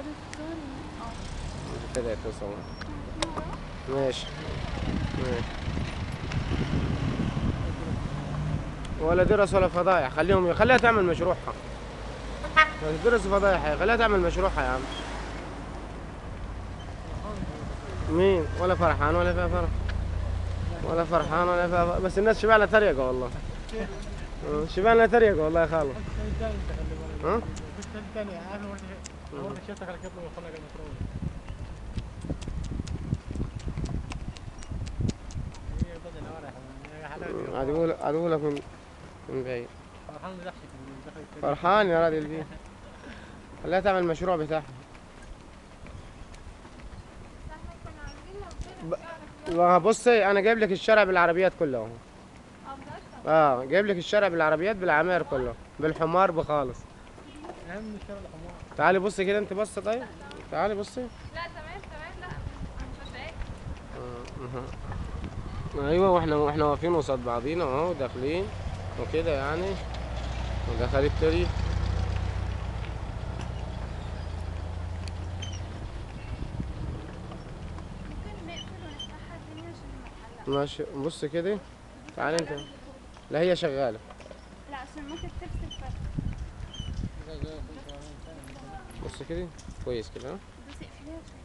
كده يتصور ماشي ماشي ولا درس ولا فضايح خليهم خليها تعمل مشروعها درس فضايح هي، خليها تعمل مشروعها يا عم مين ولا فرحان ولا فيها فرح ولا فرحان ولا فيها فرح. بس الناس شبعنا تريقة والله آه، شبعنا تريقة والله يا خالد ها عاد يقول عاد يقول لك من من بعيد فرحان يا راجل بيه خليها تعمل المشروع بتاعها ما بصي انا جايب لك الشارع بالعربيات كله اهو اه جايب لك الشارع بالعربيات بالعماير كله بالحمار بخالص اهم الشارع الحمار تعالي بصي كده انت بص طيب تعالي بصي لا تمام تمام لا انا مش شايفه آه، ايوه واحنا واحنا واقفين قصاد بعضينا اهو داخلين وكده يعني ودخل التاريخ ممكن نقفل ونفتحها تاني عشان نتحلق ماشي بص كده تعالي انت لا هي شغاله لا عشان ممكن تفصل فرق بص كده كويس كده ها دوسي اقفليها